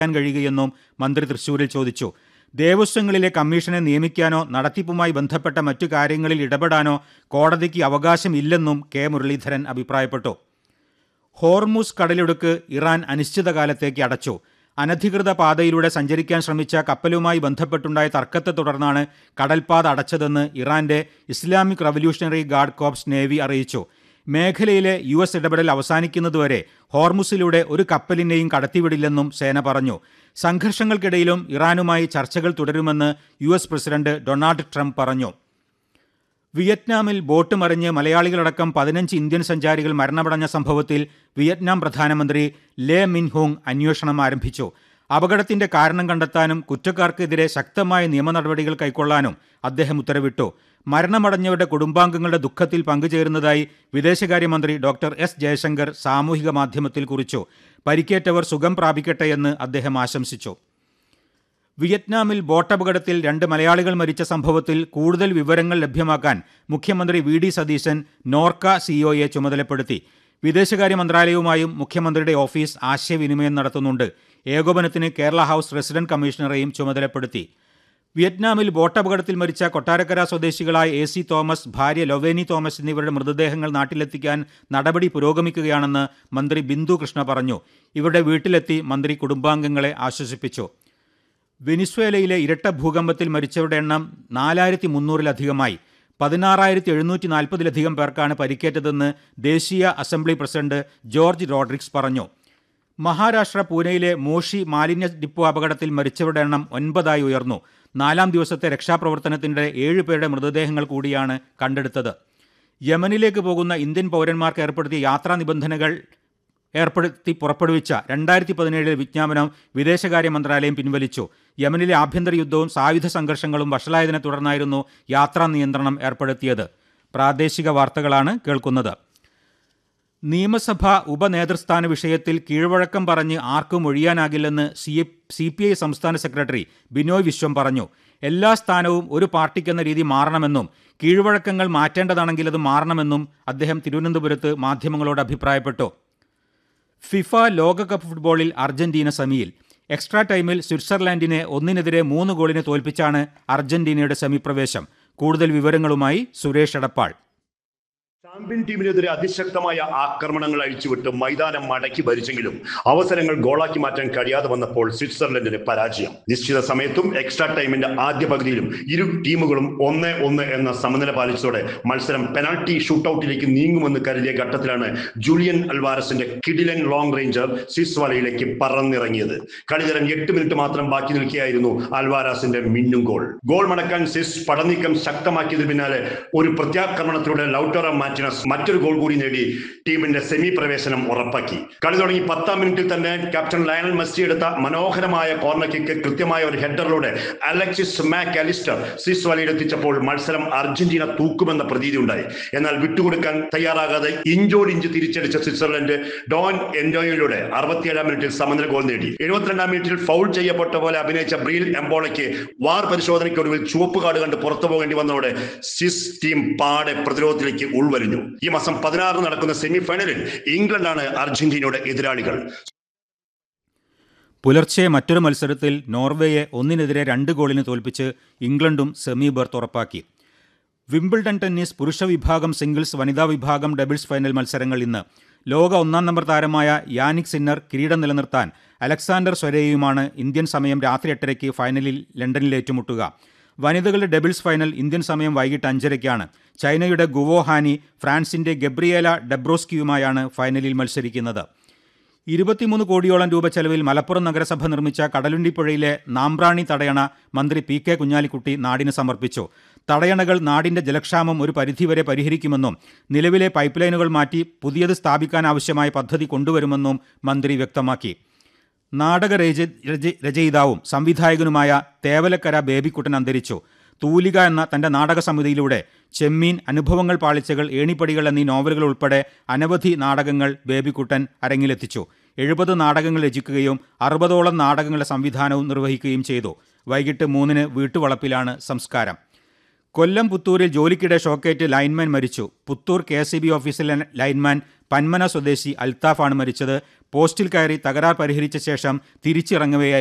ചെയ്യാൻ കഴിയുകയെന്നും മന്ത്രി തൃശൂരിൽ ചോദിച്ചു ദേവസ്വങ്ങളിലെ കമ്മീഷനെ നിയമിക്കാനോ നടത്തിപ്പുമായി ബന്ധപ്പെട്ട മറ്റു കാര്യങ്ങളിൽ ഇടപെടാനോ കോടതിക്ക് അവകാശമില്ലെന്നും കെ മുരളീധരൻ അഭിപ്രായപ്പെട്ടു ഹോർമുസ് കടലിടുക്ക് ഇറാൻ അനിശ്ചിതകാലത്തേക്ക് അടച്ചു അനധികൃത പാതയിലൂടെ സഞ്ചരിക്കാൻ ശ്രമിച്ച കപ്പലുമായി ബന്ധപ്പെട്ടുണ്ടായ തർക്കത്തെ തുടർന്നാണ് കടൽപാത അടച്ചതെന്ന് ഇറാന്റെ Islamic revolutionary guard corps navy അറിയിച്ചു മേഖലയിലെ യു എസ് ഇടപെടൽ അവസാനിക്കുന്നതുവരെ ഹോർമുസിലൂടെ ഒരു കപ്പലിനെയും കടത്തിവിടില്ലെന്നും സേന പറഞ്ഞു സംഘർഷങ്ങൾക്കിടയിലും ഇറാനുമായി ചർച്ചകൾ തുടരുമെന്ന് U S president Donald Trump പറഞ്ഞു വിയറ്റ്നാമിൽ ബോട്ട് മറിഞ്ഞ് മലയാളികളടക്കം പതിനഞ്ച് ഇന്ത്യൻ സഞ്ചാരികൾ മരണമടഞ്ഞ സംഭവത്തിൽ വിയറ്റ്നാം പ്രധാനമന്ത്രി ലേ മിൻ ഹോങ് അന്വേഷണം ആരംഭിച്ചു അപകടത്തിന്റെ കാരണം കണ്ടെത്താനും കുറ്റക്കാർക്കെതിരെ ശക്തമായ നിയമ നടപടികൾ കൈക്കൊള്ളാനും അദ്ദേഹം ഉത്തരവിട്ടു മരണമടഞ്ഞവരുടെ കുടുംബാംഗങ്ങളുടെ ദുഃഖത്തിൽ പങ്കുചേരുന്നതായി വിദേശകാര്യമന്ത്രി ഡോക്ടർ എസ് ജയശങ്കർ സാമൂഹിക മാധ്യമത്തിൽ കുറിച്ചു പരിക്കേറ്റവർ സുഖം പ്രാപിക്കട്ടെയെന്ന് അദ്ദേഹം ആശംസിച്ചു വിയറ്റ്നാമിൽ ബോട്ടപകടത്തിൽ രണ്ട് മലയാളികൾ മരിച്ച സംഭവത്തിൽ കൂടുതൽ വിവരങ്ങൾ ലഭ്യമാക്കാൻ മുഖ്യമന്ത്രി വി ഡി സതീശൻ നോർക്ക സിഇഒയെ ചുമതലപ്പെടുത്തി വിദേശകാര്യ മന്ത്രാലയവുമായും മുഖ്യമന്ത്രിയുടെ ഓഫീസ് ആശയവിനിമയം നടത്തുന്നുണ്ട് ഏകോപനത്തിന് കേരള ഹൌസ് റെസിഡന്റ് കമ്മീഷണറെയും ചുമതലപ്പെടുത്തി വിയറ്റ്നാമിൽ ബോട്ടപകടത്തിൽ മരിച്ച കൊട്ടാരക്കര സ്വദേശികളായ എ സി തോമസ് ഭാര്യ ലൊവേനി തോമസ് എന്നിവരുടെ മൃതദേഹങ്ങൾ നാട്ടിലെത്തിക്കാൻ നടപടി പുരോഗമിക്കുകയാണെന്ന് മന്ത്രി ബിന്ദു കൃഷ്ണ പറഞ്ഞു ഇവരുടെ വീട്ടിലെത്തി മന്ത്രി കുടുംബാംഗങ്ങളെ ആശ്വസിപ്പിച്ചു വെനിസ്വേലയിലെ ഇരട്ട ഭൂകമ്പത്തിൽ മരിച്ചവരുടെ എണ്ണം നാലായിരത്തി മുന്നൂറിലധികമായി പതിനാറായിരത്തി എഴുന്നൂറ്റി നാൽപ്പതിലധികം പേർക്കാണ് പരിക്കേറ്റതെന്ന് ദേശീയ അസംബ്ലി പ്രസിഡന്റ് ജോർജ് റോഡ്രിക്സ് പറഞ്ഞു മഹാരാഷ്ട്ര പൂനെയിലെ മോഷി മാലിന്യ ഡിപ്പോ അപകടത്തിൽ മരിച്ചവരുടെ എണ്ണം ഒൻപതായി ഉയർന്നു നാലാം ദിവസത്തെ രക്ഷാപ്രവർത്തനത്തിനിടെ ഏഴ് പേരുടെ മൃതദേഹങ്ങൾ കൂടിയാണ് കണ്ടെടുത്തത് യമനിലേക്ക് പോകുന്ന ഇന്ത്യൻ പൗരന്മാർക്ക് ഏർപ്പെടുത്തിയ യാത്രാ നിബന്ധനകൾ ഏർപ്പെടുത്തി പുറപ്പെടുവിച്ച രണ്ടായിരത്തി പതിനേഴിലെ വിജ്ഞാപനം വിദേശകാര്യ മന്ത്രാലയം പിൻവലിച്ചു യമനിലെ ആഭ്യന്തര യുദ്ധവും സായുധ സംഘർഷങ്ങളും വഷളായതിനെ തുടർന്നായിരുന്നു യാത്രാ നിയന്ത്രണം ഏർപ്പെടുത്തിയത് പ്രാദേശിക വാർത്തകളാണ് കേൾക്കുന്നത് നിയമസഭാ ഉപനേതൃസ്ഥാന വിഷയത്തിൽ കീഴ്വഴക്കം പറഞ്ഞ് ആർക്കും ഒഴിയാനാകില്ലെന്ന് സി സി പി ഐ സംസ്ഥാന സെക്രട്ടറി ബിനോയ് വിശ്വം പറഞ്ഞു എല്ലാ സ്ഥാനവും ഒരു പാർട്ടിക്കെന്ന രീതി മാറണമെന്നും കീഴ്വഴക്കങ്ങൾ മാറ്റേണ്ടതാണെങ്കിൽ അത് മാറണമെന്നും അദ്ദേഹം തിരുവനന്തപുരത്ത് മാധ്യമങ്ങളോട് അഭിപ്രായപ്പെട്ടു ഫിഫ ലോകകപ്പ് ഫുട്ബോളിൽ അർജന്റീന സെമിയിൽ എക്സ്ട്രാ ടൈമിൽ സ്വിറ്റ്സർലാൻഡിനെ ഒന്നിനെതിരെ മൂന്ന് ഗോളിന് തോൽപ്പിച്ചാണ് അർജന്റീനയുടെ സെമിപ്രവേശം കൂടുതൽ വിവരങ്ങളുമായി സുരേഷ് എടപ്പാൾ ചാമ്പ്യൻ ടീമിനെതിരെ അതിശക്തമായ ആക്രമണങ്ങൾ അഴിച്ചുവിട്ട് മൈതാനം മടക്കി ഭരിച്ചെങ്കിലും അവസരങ്ങൾ ഗോളാക്കി മാറ്റാൻ കഴിയാതെ വന്നപ്പോൾ സ്വിറ്റ്സർലൻഡിന് പരാജയം നിശ്ചിത സമയത്തും എക്സ്ട്രാ ടൈമിന്റെ ആദ്യ പകുതിയിലും ഇരു ടീമുകളും ഒന്ന് ഒന്ന് എന്ന സമനില പാലിച്ചതോടെ മത്സരം പെനാൾട്ടി ഷൂട്ടൌട്ടിലേക്ക് നീങ്ങുമെന്ന് കരുതിയ ഘട്ടത്തിലാണ് ജൂലിയൻ അൽവാരസിന്റെ കിഡിലൻ ലോങ് റേഞ്ചർ സ്വിസ് വലയിലേക്ക് പറന്നിറങ്ങിയത് കളിതരം എട്ട് മിനിറ്റ് മാത്രം ബാക്കി നിൽക്കുകയായിരുന്നു അൽവാരാസിന്റെ മിന്നും ഗോൾ ഗോൾ മടക്കാൻ സ്വിസ് പടനീക്കം ശക്തമാക്കിയതിന് പിന്നാലെ ഒരു പ്രത്യാക്രമണത്തിലൂടെ ലൗട്ടോറ മാറ്റിനസ് മറ്റൊരു ഗോൾ കൂടി നേടി ടീമിന്റെ സെമി പ്രവേശനം ഉറപ്പാക്കി കളി തുടങ്ങി പത്താം മിനിറ്റിൽ തന്നെ ക്യാപ്റ്റൻ ലയണൽ മെസ്സി എടുത്ത മനോഹരമായ കോർണർ കിക്ക് കൃത്യമായ ഒരു ഹെഡറിലൂടെ അലക്സിസ് മാക് അലിസ്റ്റർ സ്വിസ് വലയിലെത്തിച്ചപ്പോൾ മത്സരം അർജന്റീന തൂക്കുമെന്ന പ്രതീതി ഉണ്ടായി എന്നാൽ വിട്ടുകൊടുക്കാൻ തയ്യാറാകാതെ ഇഞ്ചോട് ഇഞ്ച് തിരിച്ചടിച്ച സ്വിറ്റ്സർലൻഡ് ഡോൺ എൻഡോയിലൂടെ അറുപത്തിയേഴാം മിനിറ്റിൽ സമനില ഗോൾ നേടി എഴുപത്തിരണ്ടാം മിനിറ്റിൽ ഫൗൾ ചെയ്യപ്പെട്ട പോലെ അഭിനയിച്ച ബ്രീൽ എംബോളയ്ക്ക് വാർ പരിശോധനയ്ക്കൊടുവിൽ ചുവപ്പ് കാർഡ് കണ്ട് പുറത്തു പോകേണ്ടി വന്നതോടെ സ്വിസ് ടീം പാടെ പ്രതിരോധത്തിലേക്ക് ഉൾവലിഞ്ഞു ഈ മാസം പതിനാറിന് നടക്കുന്ന സെമി ഫൈനലിൽ ഇംഗ്ലണ്ടാണ് അർജന്റീനയുടെ എതിരാളികൾ പുലർച്ചെ മറ്റൊരു മത്സരത്തിൽ നോർവേയെ ഒന്നിനെതിരെ രണ്ട് ഗോളിന് തോൽപ്പിച്ച് ഇംഗ്ലണ്ടും സെമി ബർത്ത് ഉറപ്പാക്കി വിംബിൾഡൺ ടെന്നീസ് പുരുഷ വിഭാഗം സിംഗിൾസ് വനിതാ വിഭാഗം ഡബിൾസ് ഫൈനൽ മത്സരങ്ങൾ ഇന്ന് ലോക ഒന്നാം നമ്പർ താരമായ യാനിക് സിന്നർ കിരീടം നിലനിർത്താൻ അലക്സാണ്ടർ സ്വരേയുമാണ് ഇന്ത്യൻ സമയം രാത്രി എട്ടരയ്ക്ക് ഫൈനലിൽ ലണ്ടനിൽ ഏറ്റുമുട്ടുക വനിതകളുടെ ഡബിൾസ് ഫൈനൽ ഇന്ത്യൻ സമയം വൈകിട്ട് അഞ്ചരയ്ക്കാണ് ചൈനയുടെ ഗുവോ ഹാനി ഫ്രാൻസിന്റെ ഗബ്രിയേല ഡെബ്രോസ്കിയുമായാണ് ഫൈനലിൽ മത്സരിക്കുന്നത് ഇരുപത്തിമൂന്ന് കോടിയോളം രൂപ ചെലവിൽ മലപ്പുറം നഗരസഭ നിർമ്മിച്ച കടലുണ്ടിപ്പുഴയിലെ നാമ്പ്രാണി തടയണ മന്ത്രി പി കെ കുഞ്ഞാലിക്കുട്ടി നാടിന് സമർപ്പിച്ചു തടയണകൾ നാടിന്റെ ജലക്ഷാമം ഒരു പരിധിവരെ പരിഹരിക്കുമെന്നും നിലവിലെ പൈപ്പ് ലൈനുകൾ മാറ്റി പുതിയത് സ്ഥാപിക്കാനാവശ്യമായ പദ്ധതി കൊണ്ടുവരുമെന്നും മന്ത്രി വ്യക്തമാക്കി നാടക രച രച- രചയിതാവും സംവിധായകനുമായ തേവലക്കര ബേബിക്കുട്ടൻ അന്തരിച്ചു തൂലിക എന്ന തന്റെ നാടക സമിതിയിലൂടെ ചെമ്മീൻ അനുഭവങ്ങൾ പാളിച്ചകൾ ഏണിപ്പടികൾ എന്നീ നോവലുകൾ ഉൾപ്പെടെ അനവധി നാടകങ്ങൾ ബേബിക്കുട്ടൻ അരങ്ങിലെത്തിച്ചു എഴുപത് നാടകങ്ങൾ രചിക്കുകയും അറുപതോളം നാടകങ്ങളുടെ സംവിധാനവും നിർവഹിക്കുകയും ചെയ്തു വൈകിട്ട് മൂന്നിന് വീട്ടുവളപ്പിലാണ് സംസ്കാരം കൊല്ലം പുത്തൂരിൽ ജോലിക്കിടെ ഷോക്കേറ്റ് ലൈൻമാൻ മരിച്ചു പുത്തൂർ കെ എസ് ഓഫീസിലെ ലൈൻമാൻ പന്മന സ്വദേശി അൽത്താഫാണ് മരിച്ചത് പോസ്റ്റിൽ കയറി തകരാർ പരിഹരിച്ച ശേഷം തിരിച്ചിറങ്ങവെയായിരുന്നു